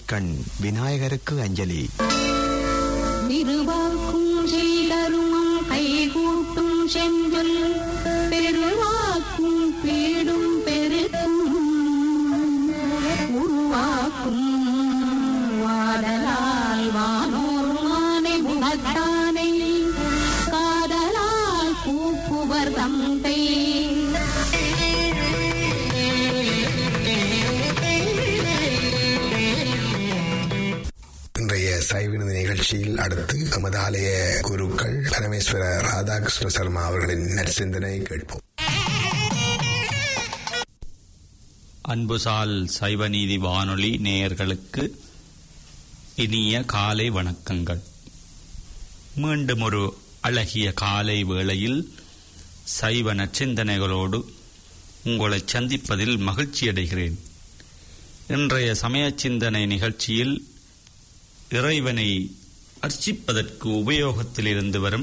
கண் விநாயகருக்கு அஞ்சலி திருவாக்கும் செய்தருமம் கைகூட்டும் செஞ்சொல் பெருவாக்கும் பீடும் பெருக்கும் உருவாக்கும் வாடலால் வானோருமானை குணத்தானை காதலால் கூப்புவர் தந்தை இன்றைய சைவினது நிகழ்ச்சியில் அடுத்து எமது ஆலய குருக்கள் பரமேஸ்வர ராதாகிருஷ்ண சர்மா அவர்களின் நற்சிந்தனை கேட்போம் அன்புசால் சைவநீதி வானொலி நேயர்களுக்கு இனிய காலை வணக்கங்கள் மீண்டும் ஒரு அழகிய காலை வேளையில் சைவ நச்சிந்தனைகளோடு உங்களை சந்திப்பதில் மகிழ்ச்சியடைகிறேன் இன்றைய சமய சிந்தனை நிகழ்ச்சியில் இறைவனை அர்ச்சிப்பதற்கு உபயோகத்தில் இருந்து வரும்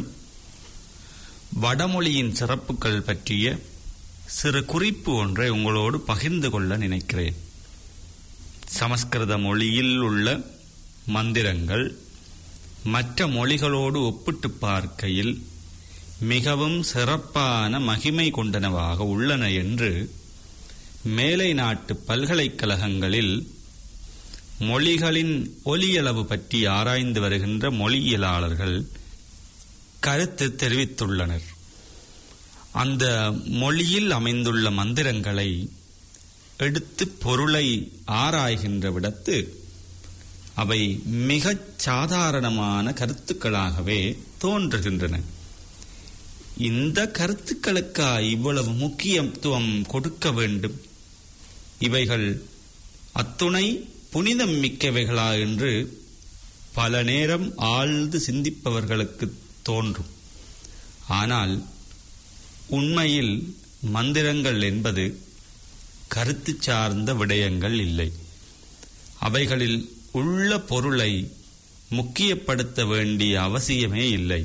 வடமொழியின் சிறப்புகள் பற்றிய சிறு குறிப்பு ஒன்றை உங்களோடு பகிர்ந்து கொள்ள நினைக்கிறேன் சமஸ்கிருத மொழியில் உள்ள மந்திரங்கள் மற்ற மொழிகளோடு ஒப்பிட்டு பார்க்கையில் மிகவும் சிறப்பான மகிமை கொண்டனவாக உள்ளன என்று மேலை நாட்டு பல்கலைக்கழகங்களில் மொழிகளின் ஒலியளவு பற்றி ஆராய்ந்து வருகின்ற மொழியியலாளர்கள் கருத்து தெரிவித்துள்ளனர் அந்த மொழியில் அமைந்துள்ள மந்திரங்களை எடுத்து பொருளை ஆராய்கின்ற விடத்து அவை மிகச் சாதாரணமான கருத்துக்களாகவே தோன்றுகின்றன இந்த கருத்துக்களுக்கா இவ்வளவு முக்கியத்துவம் கொடுக்க வேண்டும் இவைகள் அத்துணை புனிதம் மிக்கவைகளா என்று பல நேரம் ஆழ்ந்து சிந்திப்பவர்களுக்கு தோன்றும் ஆனால் உண்மையில் மந்திரங்கள் என்பது கருத்து சார்ந்த விடயங்கள் இல்லை அவைகளில் உள்ள பொருளை முக்கியப்படுத்த வேண்டிய அவசியமே இல்லை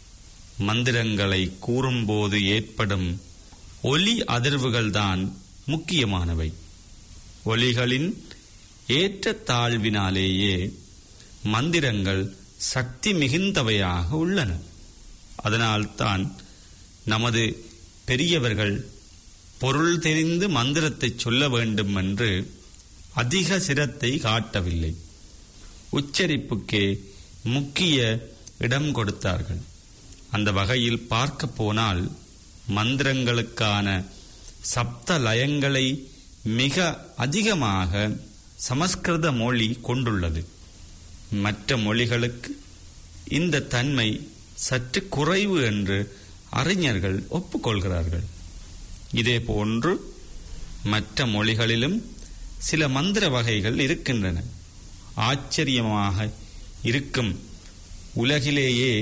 மந்திரங்களை கூறும்போது ஏற்படும் ஒலி அதிர்வுகள்தான் முக்கியமானவை ஒலிகளின் ஏற்ற தாழ்வினாலேயே மந்திரங்கள் சக்தி மிகுந்தவையாக உள்ளன அதனால்தான் நமது பெரியவர்கள் பொருள் தெரிந்து மந்திரத்தை சொல்ல வேண்டும் என்று அதிக சிரத்தை காட்டவில்லை உச்சரிப்புக்கே முக்கிய இடம் கொடுத்தார்கள் அந்த வகையில் பார்க்க போனால் மந்திரங்களுக்கான சப்த லயங்களை மிக அதிகமாக சமஸ்கிருத மொழி கொண்டுள்ளது மற்ற மொழிகளுக்கு இந்த தன்மை சற்று குறைவு என்று அறிஞர்கள் ஒப்புக்கொள்கிறார்கள் இதே போன்று மற்ற மொழிகளிலும் சில மந்திர வகைகள் இருக்கின்றன ஆச்சரியமாக இருக்கும் உலகிலேயே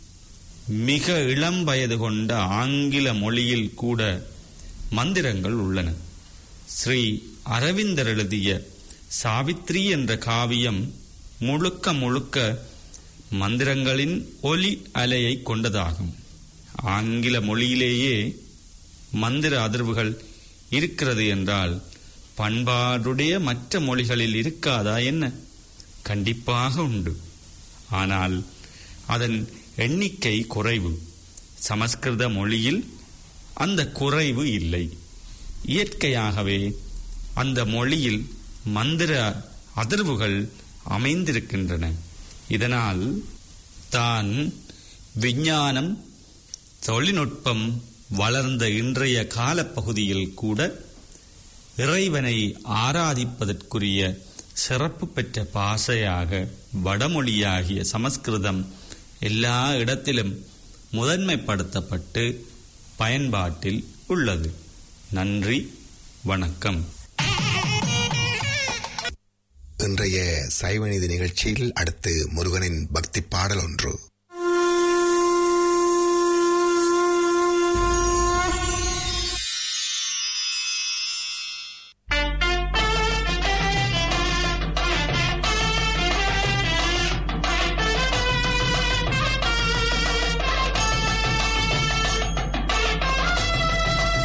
மிக இளம் வயது கொண்ட ஆங்கில மொழியில் கூட மந்திரங்கள் உள்ளன ஸ்ரீ அரவிந்தர் எழுதிய சாவித்ரி என்ற காவியம் முழுக்க முழுக்க மந்திரங்களின் ஒலி அலையை கொண்டதாகும் ஆங்கில மொழியிலேயே மந்திர அதிர்வுகள் இருக்கிறது என்றால் பண்பாடுடைய மற்ற மொழிகளில் இருக்காதா என்ன கண்டிப்பாக உண்டு ஆனால் அதன் எண்ணிக்கை குறைவு சமஸ்கிருத மொழியில் அந்த குறைவு இல்லை இயற்கையாகவே அந்த மொழியில் மந்திர அதிர்வுகள் அமைந்திருக்கின்றன இதனால் தான் விஞ்ஞானம் தொழில்நுட்பம் வளர்ந்த இன்றைய காலப்பகுதியில் கூட இறைவனை ஆராதிப்பதற்குரிய சிறப்பு பெற்ற பாசையாக வடமொழியாகிய சமஸ்கிருதம் எல்லா இடத்திலும் முதன்மைப்படுத்தப்பட்டு பயன்பாட்டில் உள்ளது நன்றி வணக்கம் இன்றைய சைவநீதி நிகழ்ச்சியில் அடுத்து முருகனின் பக்தி பாடல் ஒன்று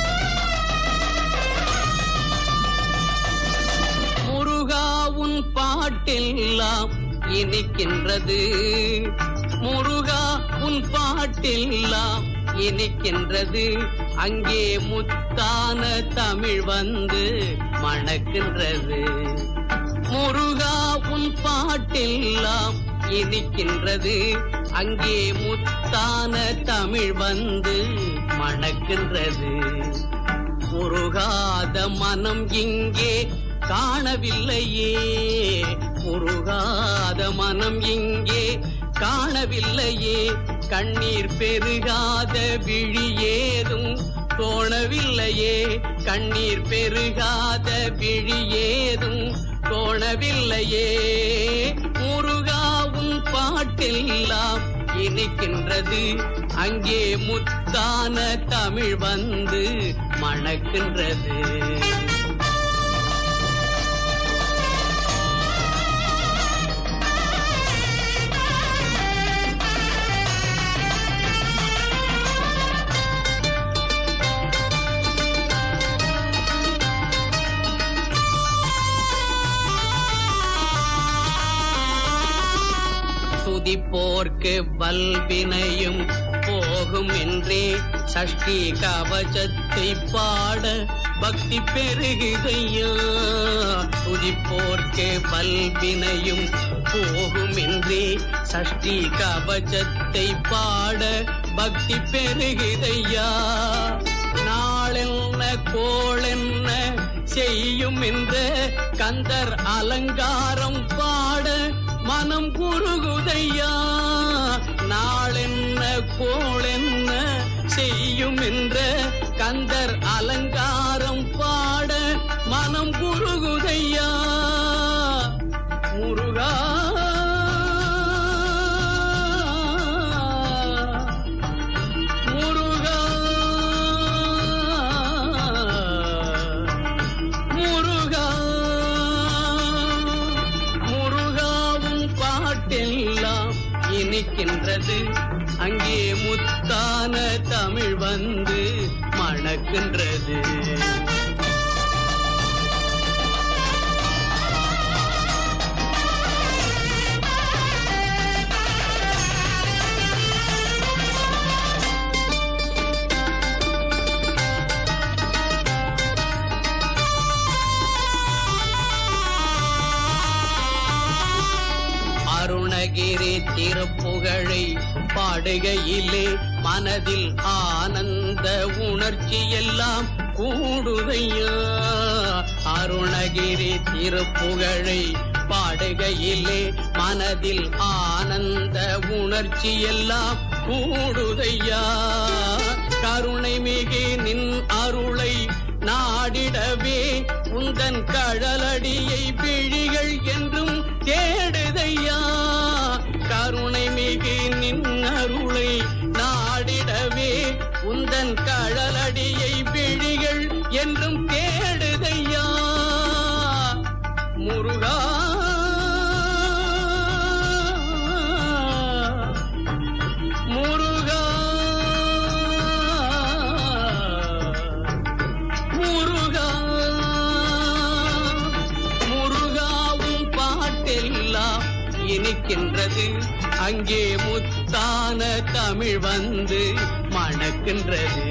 முருகா உன் பா பாட்டெல்லாம் இனிக்கின்றது முருகா உன் பாட்டெல்லாம் இனிக்கின்றது அங்கே முத்தான தமிழ் வந்து மணக்கின்றது முருகா உன் பாட்டெல்லாம் இனிக்கின்றது அங்கே முத்தான தமிழ் வந்து மணக்கின்றது முருகாத மனம் இங்கே காணவில்லையே முருகாத மனம் இங்கே காணவில்லையே கண்ணீர் பெருகாத விழி ஏதும் தோணவில்லையே கண்ணீர் பெருகாத விழி ஏதும் தோணவில்லையே முருகாவும் பாட்டெல்லாம் இனிக்கின்றது அங்கே முத்தான தமிழ் வந்து மணக்கின்றது துதிப்போர்க்கு வல்வினையும் போகும் என்றே சஷ்டி கவசத்தை பாட பக்தி பெருகுதையா துதிப்போர்க்கு வல்வினையும் போகும் என்றே சஷ்டி கவசத்தை பாட பக்தி பெருகுதையா நாளென்ன கோளென்ன செய்யும் என்ற கந்தர் அலங்காரம் பாட மனம் குறுகுதையா நாளென்ன கோளென்ன செய்யும் என்ற கந்தர் அலங்காரம் பாட மனம் குறுகுதையா முருகா முருகா முருகா முருகாவும் பாட்டெல்லாம் இனிக்கின்றது அங்கே முத்தான தமிழ் வந்து மணக்கின்றது அருணகிரி திருப்புகழை பாடுகையிலே மனதில் ஆனந்த உணர்ச்சி எல்லாம் கூடுதையா அருணகிரி திருப்புகழை பாடுகையிலே மனதில் ஆனந்த உணர்ச்சி எல்லாம் கூடுதையா கருணை மிகு நின் அருளை நாடிடவே உந்தன் கழலடியை விழிகள் என்றும் தேடுதையா கருணை மிகு நின் அருளை நாடிடவே உந்தன் கழலடியை விழிகள் என்றும் தேடுதையா முருகா முருகா முருகா முருகாவும் பாட்டெல்லாம் இனிக்கின்றது அங்கே முத்தான தமிழ் வந்து மணக்கின்றது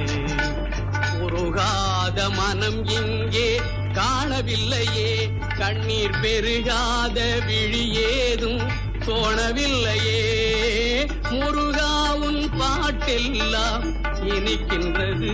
உருகாத மனம் இங்கே காணவில்லையே கண்ணீர் பெருகாத விழி ஏதும் தோணவில்லையே முருகாவும் பாட்டெல்லாம் இனிக்கின்றது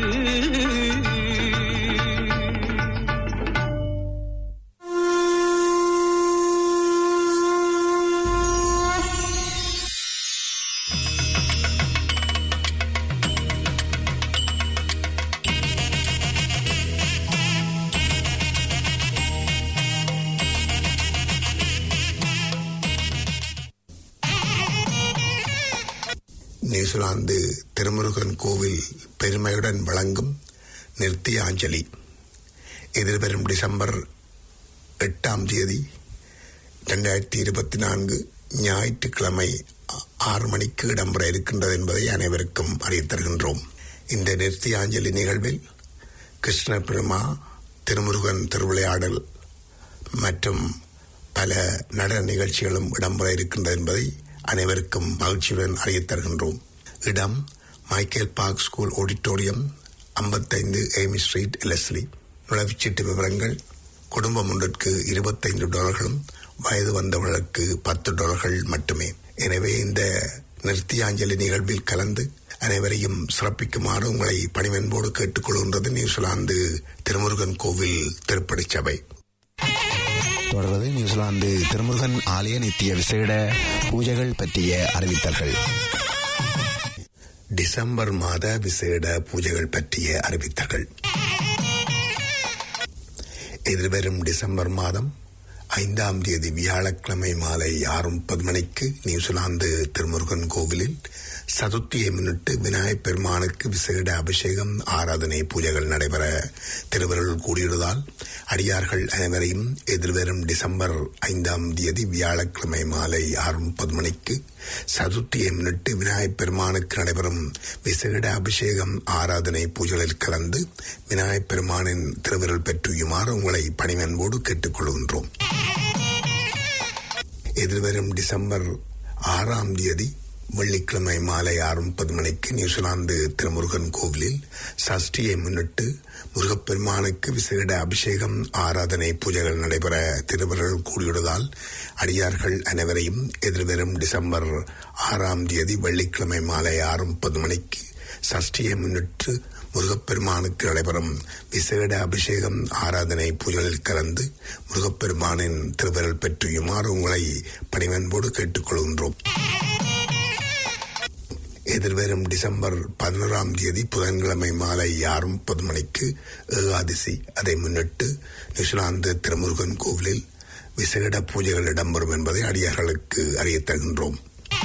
நியூசிலாந்து திருமுருகன் கோவில் பெருமையுடன் வழங்கும் நிறுத்தியாஞ்சலி எதிர்வரும் டிசம்பர் எட்டாம் தேதி இரண்டாயிரத்தி இருபத்தி நான்கு ஞாயிற்றுக்கிழமை ஆ- ஆறு மணிக்கு இடம்பெற இருக்கின்றது என்பதை அனைவருக்கும் அறியத் தருகின்றோம் இந்த நிறுத்தியாஞ்சலி நிகழ்வில் கிருஷ்ண பெருமா திருமுருகன் திருவிளையாடல் மற்றும் பல நடன நிகழ்ச்சிகளும் இடம்பெற இருக்கின்றது என்பதை அனைவருக்கும் மகிழ்ச்சியுடன் அறியத் தருகின்றோம் இடம் மைக்கேல் பார்க் ஸ்கூல் ஆடிட்டோரியம் ஐம்பத்தைந்து ஏமி ஸ்ட்ரீட் லெஸ்லி நுழைவுச்சீட்டு விவரங்கள் குடும்பம் ஒன்றிற்கு இருபத்தைந்து டாலர்களும் வயது வந்தவர்களுக்கு பத்து டாலர்கள் மட்டுமே எனவே இந்த நிறுத்தியாஞ்சலி நிகழ்வில் கலந்து அனைவரையும் சிறப்பிக்குமாறு உங்களை பணிவன்போடு கேட்டுக்கொள்கின்றது நியூசிலாந்து திருமுருகன் கோவில் திருப்படி சபை தொடர்வது நியூசிலாந்து திருமுருகன் ஆலய நித்திய விசேட பூஜைகள் பற்றிய அறிவித்தல்கள் டிசம்பர் மாத விசேட பூஜைகள் பற்றிய அறிவித்தல்கள் எதிர்வரும் டிசம்பர் மாதம் ஐந்தாம் தேதி வியாழக்கிழமை மாலை ஆறு முப்பது மணிக்கு நியூசிலாந்து திருமுருகன் கோவிலில் சதுர்த்தியை முன்னிட்டு விநாயகப் பெருமானுக்கு விசேட அபிஷேகம் ஆராதனை பூஜைகள் நடைபெற திருவருள் கூடியுள்ளதால் அடியார்கள் அனைவரையும் எதிர்வரும் டிசம்பர் ஐந்தாம் தேதி வியாழக்கிழமை மாலை ஆறு முப்பது மணிக்கு சதுர்த்தியை முன்னிட்டு விநாயகப் பெருமானுக்கு நடைபெறும் விசேட அபிஷேகம் ஆராதனை பூஜைகளில் கலந்து விநாயகப் பெருமானின் திருவிரல் பெற்றுயுமாறு உங்களை பணிவன்போடு கேட்டுக்கொள்கின்றோம் எதிர்வரும் டிசம்பர் ஆறாம் தேதி வெள்ளிக்கிழமை மாலை ஆறு முப்பது மணிக்கு நியூசிலாந்து திருமுருகன் கோவிலில் சஷ்டியை முன்னிட்டு முருகப்பெருமானுக்கு விசேட அபிஷேகம் ஆராதனை பூஜைகள் நடைபெற திருவருள் கூடியுள்ளதால் அடியார்கள் அனைவரையும் எதிர்வரும் டிசம்பர் ஆறாம் தேதி வெள்ளிக்கிழமை மாலை ஆறு முப்பது மணிக்கு சஷ்டியை முன்னிட்டு முருகப்பெருமானுக்கு நடைபெறும் விசேட அபிஷேகம் ஆராதனை பூஜைகளில் கலந்து முருகப்பெருமானின் திருவருள் பெற்றியுமாறு உங்களை பணிவன்போடு கேட்டுக்கொள்கின்றோம் எதிர்வரும் டிசம்பர் பதினோராம் தேதி புதன்கிழமை மாலை ஆறு முப்பது மணிக்கு ஏகாதசி அதை முன்னிட்டு நியூசிலாந்து திருமுருகன் கோவிலில் விசேட பூஜைகள் இடம்பெறும் என்பதை அடியார்களுக்கு அறியத் தருகின்றோம்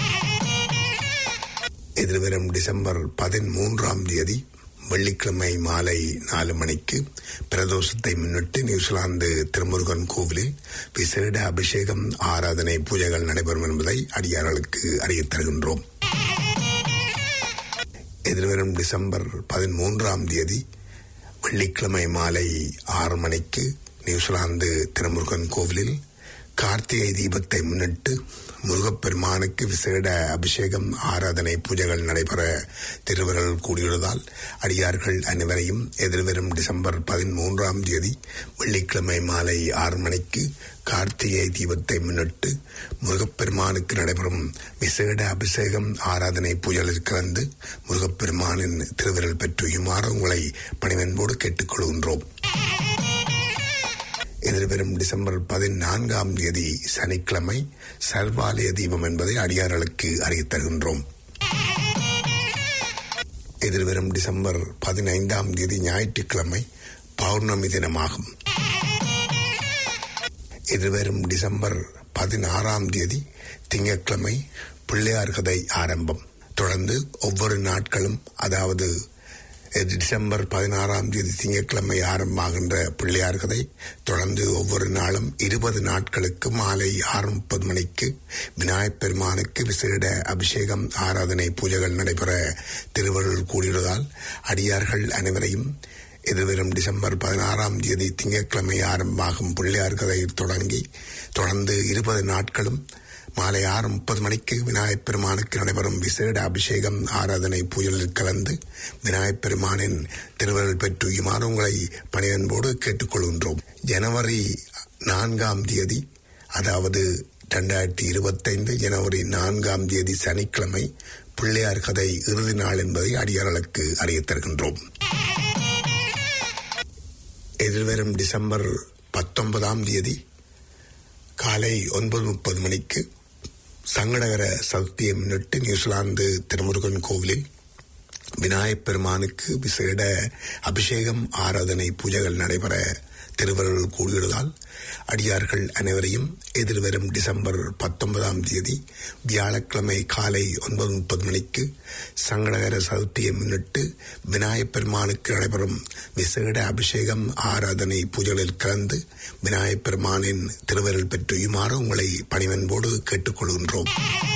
எதிர்வரும் டிசம்பர் பதிமூன்றாம் தேதி வெள்ளிக்கிழமை மாலை நாலு மணிக்கு பிரதோஷத்தை முன்னிட்டு நியூசிலாந்து திருமுருகன் கோவிலில் விசேட அபிஷேகம் ஆராதனை பூஜைகள் நடைபெறும் என்பதை அடியார்களுக்கு அறியத் தருகின்றோம் எதிர்வரும் டிசம்பர் பதிமூன்றாம் தேதி வெள்ளிக்கிழமை மாலை ஆறு மணிக்கு நியூசிலாந்து திருமுருகன் கோவிலில் கார்த்திகை தீபத்தை முன்னிட்டு முருகப்பெருமானுக்கு விசேட அபிஷேகம் ஆராதனை பூஜைகள் நடைபெற திருவருள் கூடியுள்ளதால் அடியார்கள் அனைவரையும் எதிர்வரும் டிசம்பர் பதிமூன்றாம் தேதி வெள்ளிக்கிழமை மாலை ஆறு மணிக்கு கார்த்திகை தீபத்தை முன்னிட்டு முருகப்பெருமானுக்கு நடைபெறும் விசேட அபிஷேகம் ஆராதனை பூஜைகளில் கலந்து முருகப்பெருமானின் திருவிரல் பெற்றுயுமாறு உங்களை பணிவன்போடு கேட்டுக்கொள்கின்றோம் எதிர்வரும் டிசம்பர் பதினான்காம் தேதி சனிக்கிழமை சர்வாலய தீபம் என்பதை அடியார்களுக்கு அறியத் தருகின்றோம் எதிர்வரும் டிசம்பர் பதினைந்தாம் தேதி ஞாயிற்றுக்கிழமை பௌர்ணமி தினமாகும் எதிர்வரும் டிசம்பர் பதினாறாம் தேதி திங்கட்கிழமை பிள்ளையார் கதை ஆரம்பம் தொடர்ந்து ஒவ்வொரு நாட்களும் அதாவது டிசம்பர் பதினாறாம் தேதி திங்கட்கிழமை ஆரம்பமாகின்ற பிள்ளையார் கதை தொடர்ந்து ஒவ்வொரு நாளும் இருபது நாட்களுக்கு மாலை ஆறு முப்பது மணிக்கு விநாயகப் பெருமானுக்கு விசேட அபிஷேகம் ஆராதனை பூஜைகள் நடைபெற திருவருள் கூடியுள்ளதால் அடியார்கள் அனைவரையும் எதிர்வரும் டிசம்பர் பதினாறாம் தேதி திங்கட்கிழமை ஆரம்பமாகும் பிள்ளையார் கதை தொடங்கி தொடர்ந்து இருபது நாட்களும் மாலை ஆறு முப்பது மணிக்கு விநாயகப் பெருமானுக்கு நடைபெறும் விசேட அபிஷேகம் ஆராதனை பூஜைகளில் கலந்து விநாயகப் பெருமானின் திருவருள் பெற்றுயுமாறு உங்களை பணியன்போடு கேட்டுக்கொள்கின்றோம் ஜனவரி நான்காம் தேதி அதாவது இரண்டாயிரத்தி இருபத்தைந்து ஜனவரி நான்காம் தேதி சனிக்கிழமை பிள்ளையார் கதை இறுதி நாள் என்பதை அடியார்களுக்கு அறியத் தருகின்றோம் எதிர்வரும் டிசம்பர் பத்தொன்பதாம் தேதி காலை ஒன்பது முப்பது மணிக்கு சங்கடகர சதுர்த்தியை முன்னிட்டு நியூசிலாந்து திருமுருகன் கோவிலில் விநாயகப் பெருமானுக்கு விசேட அபிஷேகம் ஆராதனை பூஜைகள் நடைபெற திருவருள் கூடியுள்ளதால் அடியார்கள் அனைவரையும் எதிர்வரும் டிசம்பர் பத்தொன்பதாம் தேதி வியாழக்கிழமை காலை ஒன்பது முப்பது மணிக்கு சங்கடகர சதுர்த்தியை முன்னிட்டு விநாயகப் பெருமானுக்கு நடைபெறும் விசேட அபிஷேகம் ஆராதனை பூஜைகளில் கலந்து விநாயகப் பெருமானின் திருவருள் பெற்றுயுமாறு உங்களை பணிவன்போடு கேட்டுக்கொள்கின்றோம்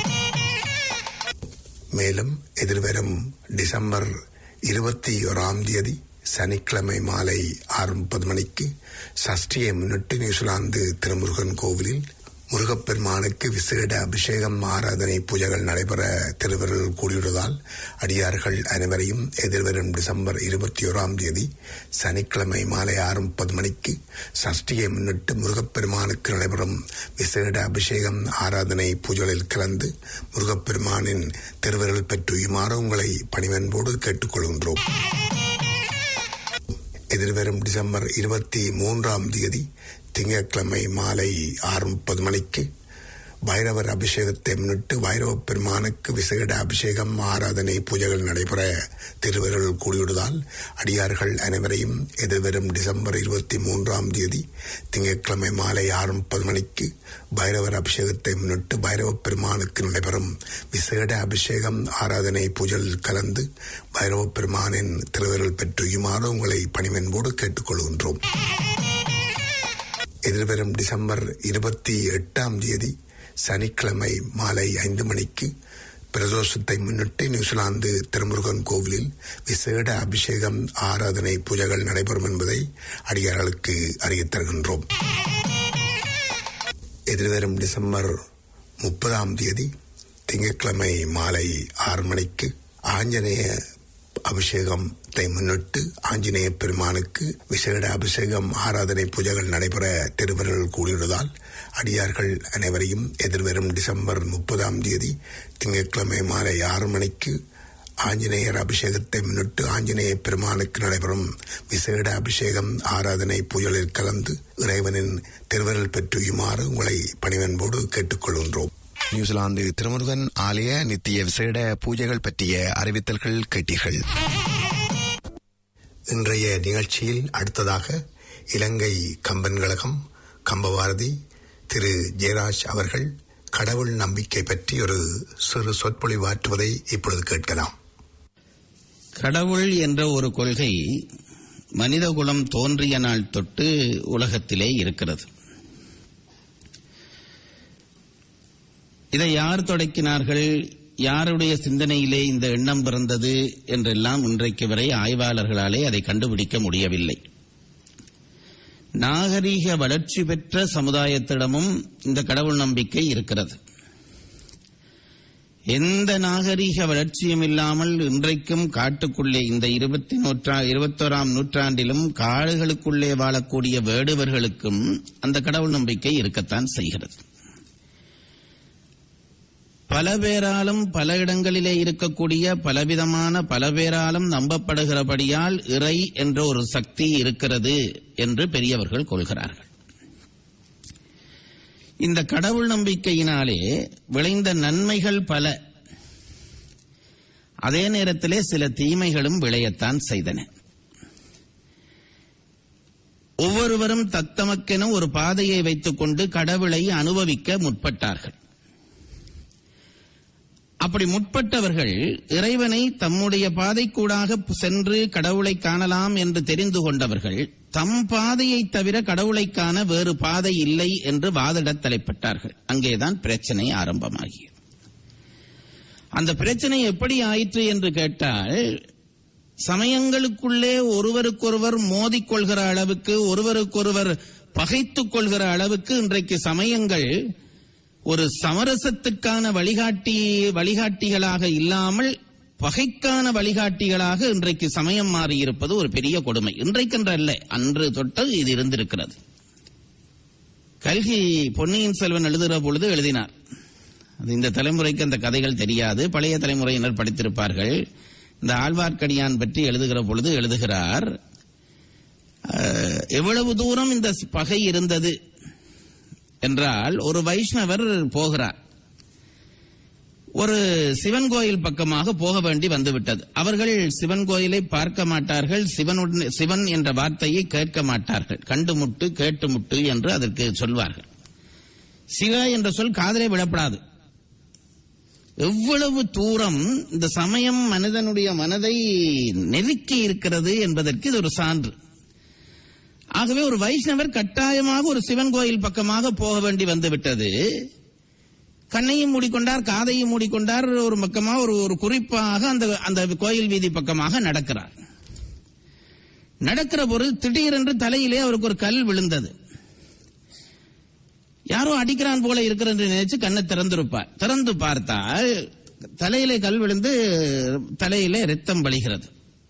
மேலும் எதிர்வரும் டிசம்பர் இருபத்தி ஓராம் தேதி சனிக்கிழமை மாலை ஆறு முப்பது மணிக்கு சஷ்டியை முன்னிட்டு நியூசிலாந்து திருமுருகன் கோவிலில் முருகப்பெருமானுக்கு விசேட அபிஷேகம் ஆராதனை பூஜைகள் நடைபெற திருவருள் கூடியுள்ளதால் அடியார்கள் அனைவரையும் எதிர்வரும் டிசம்பர் இருபத்தி ஓராம் தேதி சனிக்கிழமை மாலை ஆறு முப்பது மணிக்கு சஷ்டியை முன்னிட்டு முருகப்பெருமானுக்கு நடைபெறும் விசேட அபிஷேகம் ஆராதனை பூஜைகளில் கலந்து முருகப்பெருமானின் திருவருள் பெற்றுயுமாறு உங்களை பணிவன்போடு கேட்டுக்கொள்கின்றோம் எதிர்வரும் டிசம்பர் இருபத்தி மூன்றாம் தேதி திங்கட்கிழமை மாலை ஆறு முப்பது மணிக்கு பைரவர் அபிஷேகத்தை முன்னிட்டு பைரவ பெருமானுக்கு விசேட அபிஷேகம் ஆராதனை பூஜைகள் நடைபெற திருவருள் கூடியுள்ளதால் அடியார்கள் அனைவரையும் எதிர்வரும் டிசம்பர் இருபத்தி மூன்றாம் தேதி திங்கட்கிழமை மாலை ஆறு முப்பது மணிக்கு பைரவர் அபிஷேகத்தை முன்னிட்டு பைரவ பெருமானுக்கு நடைபெறும் விசேட அபிஷேகம் ஆராதனை பூஜையில் கலந்து பைரவ பெருமானின் திருவருள் பெற்றுயுமாறு உங்களை பணிவன்போடு கேட்டுக்கொள்கின்றோம் எதிர்வரும் டிசம்பர் இருபத்தி எட்டாம் தேதி சனிக்கிழமை மாலை ஐந்து மணிக்கு பிரதோஷத்தை முன்னிட்டு நியூசிலாந்து திருமுருகன் கோவிலில் விசேட அபிஷேகம் ஆராதனை பூஜைகள் நடைபெறும் என்பதை அடியார்களுக்கு அறியத் தருகின்றோம் எதிர்வரும் டிசம்பர் முப்பதாம் தேதி திங்கட்கிழமை மாலை ஆறு மணிக்கு ஆஞ்சநேய அபிஷேகத்தை முன்னிட்டு ஆஞ்சநேய பெருமானுக்கு விசேட அபிஷேகம் ஆராதனை பூஜைகள் நடைபெற திருவருள் கூடியுள்ளதால் அடியார்கள் அனைவரையும் எதிர்வரும் டிசம்பர் முப்பதாம் தேதி திங்கட்கிழமை மாலை ஆறு மணிக்கு ஆஞ்சநேயர் அபிஷேகத்தை முன்னிட்டு ஆஞ்சநேய பெருமானுக்கு நடைபெறும் விசேட அபிஷேகம் ஆராதனை பூஜைகளில் கலந்து இறைவனின் திருவருள் பெற்றுயுமாறு உங்களை பணிவன்போடு கேட்டுக்கொள்கின்றோம் நியூசிலாந்து திருமுருகன் ஆலய நித்திய விசேட பூஜைகள் பற்றிய அறிவித்தல்கள் கேட்டீர்கள் இன்றைய நிகழ்ச்சியில் அடுத்ததாக இலங்கை கம்பன் கழகம் கம்பபாரதி திரு ஜெயராஜ் அவர்கள் கடவுள் நம்பிக்கை பற்றி ஒரு சிறு சொற்பொழிவாற்றுவதை இப்பொழுது கேட்கலாம் கடவுள் என்ற ஒரு கொள்கை மனிதகுலம் தோன்றிய நாள் தொட்டு உலகத்திலே இருக்கிறது இதை யார் தொடக்கினார்கள் யாருடைய சிந்தனையிலே இந்த எண்ணம் பிறந்தது என்றெல்லாம் இன்றைக்கு வரை ஆய்வாளர்களாலே அதை கண்டுபிடிக்க முடியவில்லை நாகரீக வளர்ச்சி பெற்ற சமுதாயத்திடமும் இந்த கடவுள் நம்பிக்கை இருக்கிறது எந்த நாகரீக வளர்ச்சியும் இல்லாமல் இன்றைக்கும் காட்டுக்குள்ளே இந்த இருபத்தி நூற்றா இருபத்தோராம் நூற்றாண்டிலும் காடுகளுக்குள்ளே வாழக்கூடிய வேடுவர்களுக்கும் அந்த கடவுள் நம்பிக்கை இருக்கத்தான் செய்கிறது பல பேராலும் பல இடங்களிலே இருக்கக்கூடிய பலவிதமான பல பேராலும் நம்பப்படுகிறபடியால் இறை என்ற ஒரு சக்தி இருக்கிறது என்று பெரியவர்கள் கொள்கிறார்கள் இந்த கடவுள் நம்பிக்கையினாலே விளைந்த நன்மைகள் பல அதே நேரத்திலே சில தீமைகளும் விளையத்தான் செய்தன ஒவ்வொருவரும் தத்தமக்கென ஒரு பாதையை வைத்துக்கொண்டு கடவுளை அனுபவிக்க முற்பட்டார்கள் அப்படி முற்பட்டவர்கள் இறைவனை தம்முடைய பாதைக்கூடாக சென்று கடவுளை காணலாம் என்று தெரிந்து கொண்டவர்கள் தம் பாதையை தவிர கடவுளை காண வேறு பாதை இல்லை என்று வாதிடத் தலைப்பட்டார்கள் அங்கேதான் பிரச்சனை ஆரம்பமாகியது அந்த பிரச்சனை எப்படி ஆயிற்று என்று கேட்டால் சமயங்களுக்குள்ளே ஒருவருக்கொருவர் மோதிக்கொள்கிற அளவுக்கு ஒருவருக்கொருவர் பகைத்துக் கொள்கிற அளவுக்கு இன்றைக்கு சமயங்கள் ஒரு சமரசத்துக்கான வழிகாட்டி வழிகாட்டிகளாக இல்லாமல் பகைக்கான வழிகாட்டிகளாக இன்றைக்கு சமயம் மாறியிருப்பது ஒரு பெரிய கொடுமை இன்றைக்கென்றல்ல அன்று தொட்டு இது இருந்திருக்கிறது கல்கி பொன்னியின் செல்வன் எழுதுகிற பொழுது எழுதினார் அது இந்த தலைமுறைக்கு அந்த கதைகள் தெரியாது பழைய தலைமுறையினர் படித்திருப்பார்கள் இந்த ஆழ்வார்க்கடியான் பற்றி எழுதுகிற பொழுது எழுதுகிறார் அஹ், எவ்வளவு தூரம் இந்த பகை இருந்தது என்றால் ஒரு வைஷ்ணவர் போகிறார் ஒரு சிவன் கோயில் பக்கமாக போக வேண்டி வந்துவிட்டது அவர்கள் சிவன் கோயிலை பார்க்க மாட்டார்கள் சிவனுடன் சிவன் என்ற வார்த்தையை கேட்க மாட்டார்கள் கண்டு முட்டு கேட்டு முட்டு என்று அதற்கு சொல்வார்கள் சிவ என்ற சொல் காதலே விடப்படாது எவ்வளவு தூரம் இந்த சமயம் மனிதனுடைய மனதை நெருக்கி இருக்கிறது என்பதற்கு இது ஒரு சான்று ஆகவே ஒரு வைஷ்ணவர் கட்டாயமாக ஒரு சிவன் கோயில் பக்கமாக போக வேண்டி வந்துவிட்டது கண்ணையும் மூடிக்கொண்டார் காதையும் மூடிக்கொண்டார் ஒரு பக்கமாக ஒரு ஒரு குறிப்பாக அந்த அந்த கோயில் வீதி பக்கமாக நடக்கிறார் நடக்கிற பொழுது திடீரென்று தலையிலே அவருக்கு ஒரு கல் விழுந்தது யாரோ அடிக்கிறான் போல இருக்கிறது என்று நினைச்சு கண்ணை திறந்திருப்பார் திறந்து பார்த்தால் தலையிலே கல் விழுந்து தலையிலே ரத்தம் வழிகிறது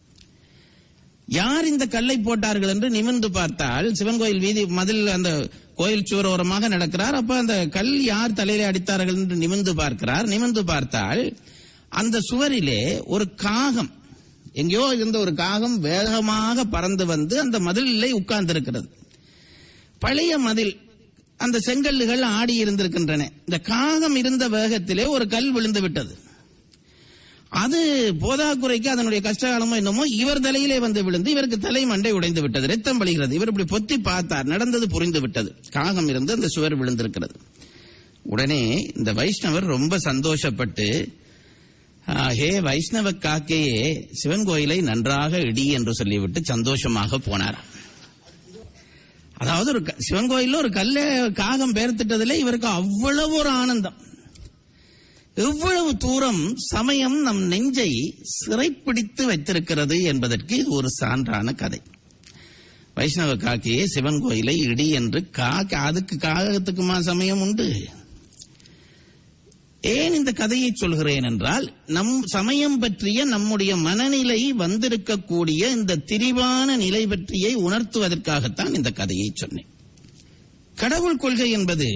யார் இந்த கல்லை போட்டார்கள் என்று நிமிர்ந்து பார்த்தால் சிவன் கோயில் வீதி மதில் அந்த கோயில் சுவர் ஓரமாக நடக்கிறார் அப்ப அந்த கல் யார் தலையிலே அடித்தார்கள் என்று நிமிர்ந்து பார்க்கிறார் நிமிர்ந்து பார்த்தால் அந்த சுவரிலே ஒரு காகம் எங்கேயோ இருந்த ஒரு காகம் வேகமாக பறந்து வந்து அந்த மதிலிலே உட்கார்ந்திருக்கிறது பழைய மதில் அந்த செங்கல்லுகள் ஆடி இருந்திருக்கின்றன இந்த காகம் இருந்த வேகத்திலே ஒரு கல் விழுந்து விட்டது அது போதாக்குறைக்கு அதனுடைய கஷ்டகாலமோ என்னமோ இவர் தலையிலே வந்து விழுந்து இவருக்கு தலை மண்டை உடைந்து விட்டது ரத்தம் வழிகிறது இவர் இப்படி பொத்தி பார்த்தார் நடந்தது புரிந்து விட்டது காகம் இருந்து அந்த சுவர் விழுந்திருக்கிறது உடனே இந்த வைஷ்ணவர் ரொம்ப சந்தோஷப்பட்டு "ஆ, ஹே வைஷ்ணவ காக்கையே சிவன் கோயிலை நன்றாக இடி என்று சொல்லிவிட்டு சந்தோஷமாக போனார் அதாவது ஒரு க- சிவன் கோயில்ல ஒரு கல்ல காகம் பெயர்த்திட்டதுல இவருக்கு அவ்வளவு ஒரு ஆனந்தம் எவ்வளவு தூரம் சமயம் நம் நெஞ்சை சிறைப்பிடித்து வைத்திருக்கிறது என்பதற்கு இது ஒரு சான்றான கதை வைஷ்ணவ காக்கையே சிவன் கோயிலை இடி என்று காக்க அதுக்கு காகத்துக்குமா சமயம் உண்டு ஏன் இந்த கதையை சொல்கிறேன் என்றால் நம் சமயம் பற்றிய நம்முடைய மனநிலை வந்திருக்கக்கூடிய இந்த திரிவான நிலை பற்றியை உணர்த்துவதற்காகத்தான் இந்த கதையை சொன்னேன் கடவுள் கொள்கை என்பது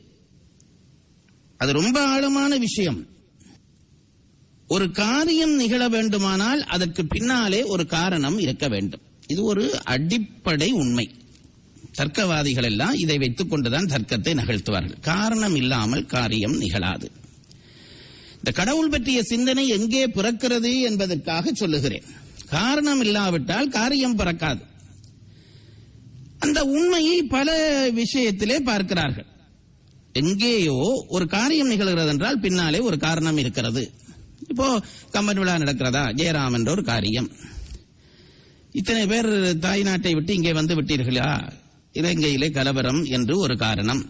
அது ரொம்ப ஆழமான விஷயம் ஒரு காரியம் நிகழ வேண்டுமானால் அதற்கு பின்னாலே ஒரு காரணம் இருக்க வேண்டும் இது ஒரு அடிப்படை உண்மை தர்க்கவாதிகள் எல்லாம் இதை வைத்துக் கொண்டுதான் தர்க்கத்தை நிகழ்த்துவார்கள் காரணம் இல்லாமல் காரியம் நிகழாது இந்த கடவுள் பற்றிய சிந்தனை எங்கே பிறக்கிறது என்பதற்காக சொல்லுகிறேன் காரணம் இல்லாவிட்டால் காரியம் பிறக்காது அந்த உண்மையை பல விஷயத்திலே பார்க்கிறார்கள் எங்கேயோ ஒரு காரியம் நிகழ்கிறது என்றால் பின்னாலே ஒரு காரணம் இருக்கிறது இப்போ கம்பன் விழா நடக்கிறதா ஜெயராம் என்ற ஒரு காரியம் இத்தனை பேர் தாய் நாட்டை விட்டு இங்கே வந்து விட்டீர்களா இலங்கையிலே கலவரம் என்று ஒரு காரணம்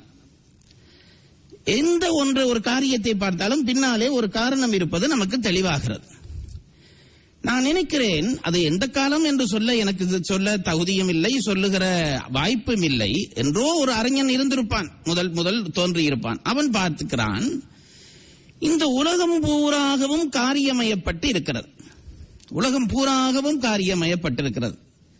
எந்த ஒன்று ஒரு காரியத்தை பார்த்தாலும் பின்னாலே ஒரு காரணம் இருப்பது நமக்கு தெளிவாகிறது நான் நினைக்கிறேன் அது எந்த காலம் என்று சொல்ல எனக்கு இது சொல்ல தகுதியும் இல்லை சொல்லுகிற வாய்ப்பும் இல்லை என்றோ ஒரு அறிஞன் இருந்திருப்பான் முதல் முதல் தோன்றியிருப்பான் அவன் பார்த்துக்கிறான் இந்த உலகம் பூராகவும் காரியமயப்பட்டு இருக்கிறது உலகம் பூராகவும் காரியமயப்பட்டிருக்கிறது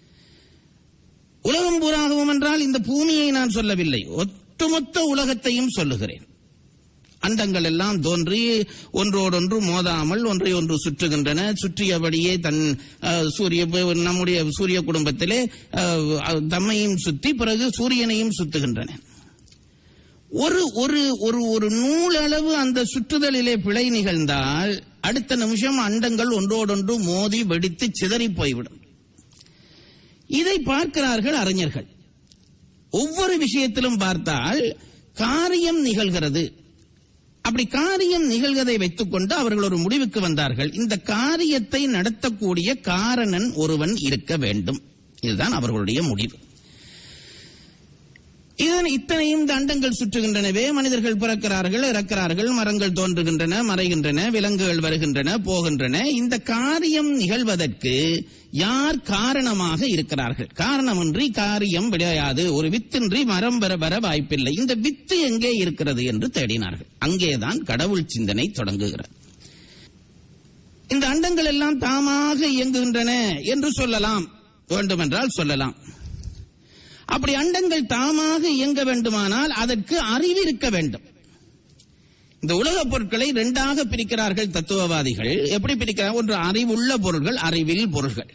உலகம் பூராகவும் என்றால் இந்த பூமியை நான் சொல்லவில்லை ஒட்டுமொத்த உலகத்தையும் சொல்லுகிறேன் அண்டங்கள் எல்லாம் தோன்றி ஒன்றோடொன்று மோதாமல் ஒன்றை ஒன்று சுற்றுகின்றன சுற்றியபடியே தன் அஹ், சூரிய நம்முடைய சூரிய குடும்பத்திலே அஹ், தம்மையும் சுத்தி பிறகு சூரியனையும் சுத்துகின்றன ஒரு ஒரு ஒரு ஒரு நூலளவு அந்த சுற்றுதலிலே பிழை நிகழ்ந்தால் அடுத்த நிமிஷம் அண்டங்கள் ஒன்றோடொன்று மோதி வெடித்து சிதறி போய்விடும் இதை பார்க்கிறார்கள் அறிஞர்கள் ஒவ்வொரு விஷயத்திலும் பார்த்தால் காரியம் நிகழ்கிறது அப்படி காரியம் நிகழ்வதை வைத்துக்கொண்டு அவர்கள் ஒரு முடிவுக்கு வந்தார்கள் இந்த காரியத்தை நடத்தக்கூடிய காரணன் ஒருவன் இருக்க வேண்டும் இதுதான் அவர்களுடைய முடிவு இதன் இத்தனையும் இந்த அண்டங்கள் சுற்றுகின்றனவே மனிதர்கள் பிறக்கிறார்கள் இறக்கிறார்கள் மரங்கள் தோன்றுகின்றன மறைகின்றன விலங்குகள் வருகின்றன போகின்றன இந்த காரியம் நிகழ்வதற்கு யார் காரணமாக இருக்கிறார்கள் காரணமின்றி காரியம் விளையாது ஒரு வித்தின்றி மரம் பெற வர வாய்ப்பில்லை இந்த வித்து எங்கே இருக்கிறது என்று தேடினார்கள் அங்கேதான் கடவுள் சிந்தனை தொடங்குகிறது இந்த அண்டங்கள் எல்லாம் தாமாக இயங்குகின்றன என்று சொல்லலாம் வேண்டுமென்றால் சொல்லலாம் அப்படி அண்டங்கள் தாமாக இயங்க வேண்டுமானால் அதற்கு அறிவு இருக்க வேண்டும் இந்த உலகப் பொருட்களை இரண்டாக பிரிக்கிறார்கள் தத்துவவாதிகள் எப்படி பிரிக்கிறார் ஒன்று அறிவுள்ள பொருள்கள் அறிவில் பொருள்கள்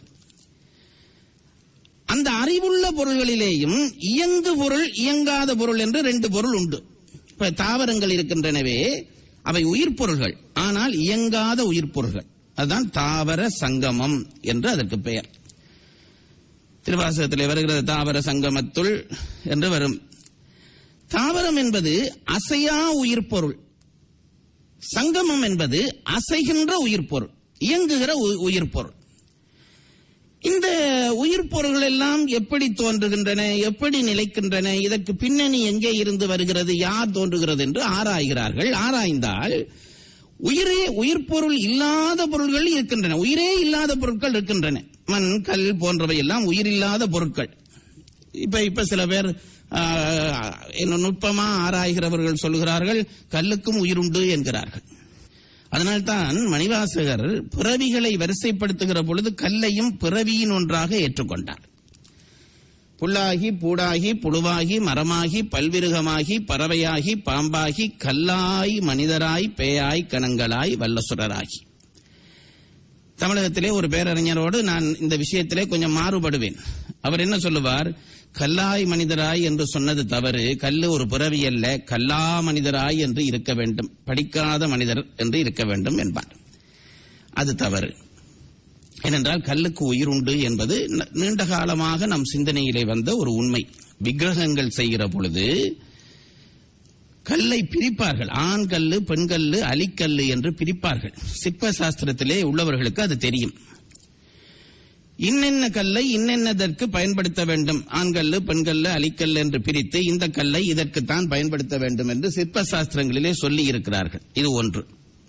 அந்த அறிவுள்ள பொருள்களிலேயும் இயங்கு பொருள் இயங்காத பொருள் என்று ரெண்டு பொருள் உண்டு இப்ப தாவரங்கள் இருக்கின்றனவே அவை உயிர் பொருள்கள் ஆனால் இயங்காத உயிர் பொருள்கள் அதுதான் தாவர சங்கமம் என்று அதற்கு பெயர் திருவாசகத்திலே வருகிறது தாவர சங்கமத்துள் என்று வரும் தாவரம் என்பது அசையா உயிர் பொருள் சங்கமம் என்பது அசைகின்ற உயிர் பொருள் இயங்குகிற உ- உயிர் பொருள் இந்த உயிர் பொருள்கள் எல்லாம் எப்படி தோன்றுகின்றன எப்படி நிலைக்கின்றன இதற்கு பின்னணி எங்கே இருந்து வருகிறது யார் தோன்றுகிறது என்று ஆராய்கிறார்கள் ஆராய்ந்தால் உயிரே உயிர் பொருள் இல்லாத பொருள்கள் இருக்கின்றன உயிரே இல்லாத பொருட்கள் இருக்கின்றன மண் கல் போன்றவை எல்லாம் உயிரில்லாத பொருட்கள் இப்ப இப்ப சில பேர் ஆ, என்ன நுட்பமா ஆராய்கிறவர்கள் சொல்கிறார்கள் கல்லுக்கும் உயிருண்டு என்கிறார்கள் அதனால்தான் மணிவாசகர் பிறவிகளை வரிசைப்படுத்துகிற பொழுது கல்லையும் பிறவியின் ஒன்றாக ஏற்றுக்கொண்டார் புல்லாகி பூடாகி புழுவாகி மரமாகி பல்விருகமாகி பறவையாகி பாம்பாகி கல்லாய் மனிதராய் பேயாய் கணங்களாய் வல்லசுரராகி தமிழகத்திலே ஒரு பேரறிஞரோடு நான் இந்த விஷயத்திலே கொஞ்சம் மாறுபடுவேன் அவர் என்ன சொல்லுவார் கல்லாய் மனிதராய் என்று சொன்னது தவறு கல்லு ஒரு பிறவி அல்ல கல்லா மனிதராய் என்று இருக்க வேண்டும் படிக்காத மனிதர் என்று இருக்க வேண்டும் என்பார் அது தவறு ஏனென்றால் கல்லுக்கு உயிர் உண்டு என்பது ந- நீண்ட காலமாக நம் சிந்தனையிலே வந்த ஒரு உண்மை விக்கிரகங்கள் செய்கிற பொழுது கல்லை பிரிப்பார்கள் ஆண் கல்லு பெண் கல்லு அலிக்கல்லு என்று பிரிப்பார்கள் சிற்ப சாஸ்திரத்திலே உள்ளவர்களுக்கு அது தெரியும் இன்னென்ன கல்லை இன்னென்னதற்கு பயன்படுத்த வேண்டும் ஆண்கல்லு பெண்கல்லு அலிக்கல்லு என்று பிரித்து இந்த கல்லை இதற்குத்தான் பயன்படுத்த வேண்டும் என்று சிற்ப சாஸ்திரங்களிலே சொல்லி இருக்கிறார்கள் இது ஒன்று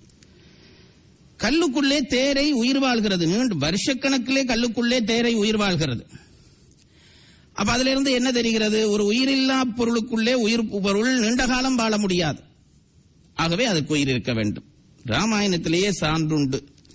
கல்லுக்குள்ளே தேரை உயிர் வாழ்கிறது நீண்ட வருஷக்கணக்கிலே கல்லுக்குள்ளே தேரை உயிர் வாழ்கிறது அப்ப அதுல இருந்து என்ன தெரிகிறது ஒரு உயிரில்லா பொருளுக்குள்ளே உயிர் பொருள் நீண்ட காலம் வாழ முடியாது ஆகவே அதுக்கு உயிர் இருக்க வேண்டும் ராமாயணத்திலேயே சான்றுண்டு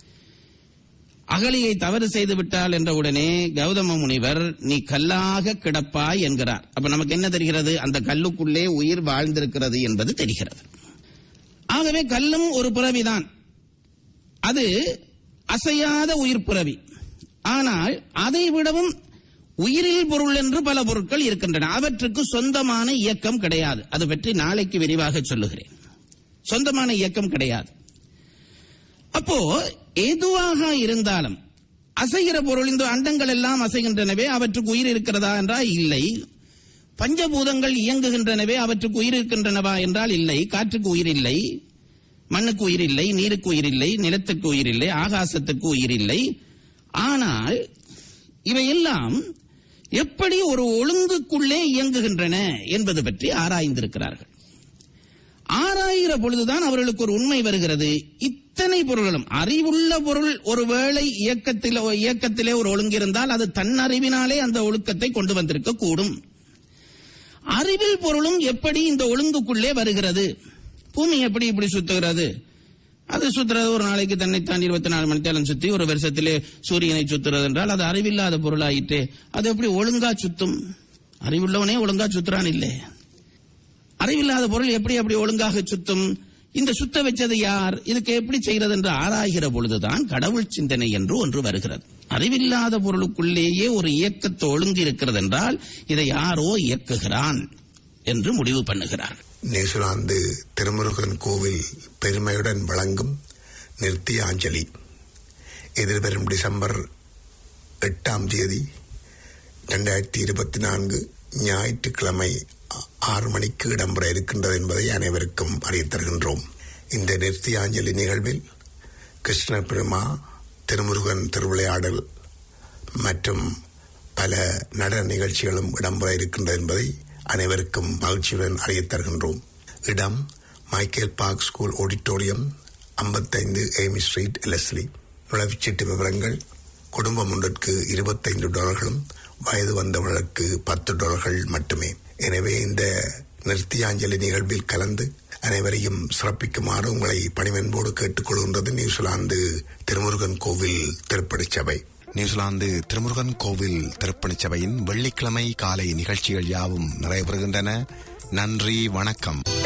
அகலியை தவறு செய்து விட்டால் என்ற உடனே கௌதம முனிவர் நீ கல்லாக கிடப்பாய் என்கிறார் அப்ப நமக்கு என்ன தெரிகிறது அந்த கல்லுக்குள்ளே உயிர் வாழ்ந்திருக்கிறது என்பது தெரிகிறது ஆகவே கல்லும் ஒரு பிறவிதான் அது அசையாத உயிர் பிறவி ஆனால் அதை விடவும் உயிரில் பொருள் என்று பல பொருட்கள் இருக்கின்றன அவற்றுக்கு சொந்தமான இயக்கம் கிடையாது அது பற்றி நாளைக்கு விரிவாக சொல்லுகிறேன் சொந்தமான இயக்கம் கிடையாது அப்போ எதுவாக இருந்தாலும் அசைகிற பொருள் இந்த அண்டங்கள் எல்லாம் அசைகின்றனவே அவற்றுக்கு உயிர் இருக்கிறதா என்றால் இல்லை பஞ்சபூதங்கள் இயங்குகின்றனவே அவற்றுக்கு உயிர் இருக்கின்றனவா என்றால் இல்லை காற்றுக்கு உயிர் இல்லை மண்ணுக்கு உயிர் இல்லை நீருக்கு உயிர் இல்லை நிலத்துக்கு உயிர் இல்லை ஆகாசத்துக்கு உயிர் இல்லை ஆனால் இவையெல்லாம் எப்படி ஒரு ஒழுங்குக்குள்ளே இயங்குகின்றன என்பது பற்றி ஆராய்ந்திருக்கிறார்கள் ஆராய்கிற பொழுதுதான் அவர்களுக்கு ஒரு உண்மை வருகிறது இத்தனை பொருள்களும் அறிவுள்ள பொருள் ஒருவேளை இயக்கத்திலே இயக்கத்திலே ஒரு ஒழுங்கு இருந்தால் அது தன்னறிவினாலே அந்த ஒழுக்கத்தை கொண்டு வந்திருக்க கூடும் அறிவில் பொருளும் எப்படி இந்த ஒழுங்குக்குள்ளே வருகிறது பூமி எப்படி இப்படி சுத்துகிறது அது சுத்துறது ஒரு நாளைக்கு தன்னை தாண்டி இருபத்தி நாலு மணி நேரம் சுத்தி ஒரு வருஷத்திலே சூரியனை சுத்துறது என்றால் அது அறிவில்லாத பொருளாயிற்று அது எப்படி ஒழுங்கா சுத்தும் அறிவுள்ளவனே ஒழுங்கா சுத்துறான் இல்லை அறிவில்லாத பொருள் எப்படி அப்படி ஒழுங்காக சுத்தும் இந்த சுத்த வச்சது யார் இதுக்கு எப்படி செய்கிறது என்று ஆராய்கிற பொழுதுதான் கடவுள் சிந்தனை என்று ஒன்று வருகிறது அறிவில்லாத பொருளுக்குள்ளேயே ஒரு இயக்கத்தை ஒழுங்கு இருக்கிறது என்றால் இதை யாரோ இயக்குகிறான் என்று முடிவு பண்ணுகிறார் நியூசிலாந்து திருமுருகன் கோவில் பெருமையுடன் வழங்கும் நிறுத்தியாஞ்சலி எதிர்வரும் டிசம்பர் எட்டாம் தேதி இரண்டாயிரத்தி இருபத்தி நான்கு ஞாயிற்றுக்கிழமை ஆ- ஆறு மணிக்கு இடம்பெற இருக்கின்றது என்பதை அனைவருக்கும் அறியத் தருகின்றோம் இந்த நிறுத்தியாஞ்சலி நிகழ்வில் கிருஷ்ண பெருமா திருமுருகன் திருவிளையாடல் மற்றும் பல நடன நிகழ்ச்சிகளும் இடம்பெற இருக்கின்றது என்பதை அனைவருக்கும் மகிழ்ச்சியுடன் அறியத் தருகின்றோம் இடம் மைக்கேல் பார்க் ஸ்கூல் ஆடிட்டோரியம் ஐம்பத்தைந்து எய்மி ஸ்ட்ரீட் லெஸ்லி நுழைவுச்சீட்டு விவரங்கள் குடும்பம் ஒன்றிற்கு இருபத்தைந்து டாலர்களும் வயது வந்தவர்களுக்கு பத்து டாலர்கள் மட்டுமே எனவே இந்த நிறுத்தியாஞ்சலி நிகழ்வில் கலந்து அனைவரையும் சிறப்பிக்குமாறு உங்களை பணிவன்போடு கேட்டுக்கொள்கின்றது நியூசிலாந்து திருமுருகன் கோவில் திருப்படிச் சபை நியூசிலாந்து திருமுருகன் கோவில் திருப்பணிச் சபையின் வெள்ளிக்கிழமை காலை நிகழ்ச்சிகள் யாவும் நிறைவேறுகின்றன நன்றி வணக்கம்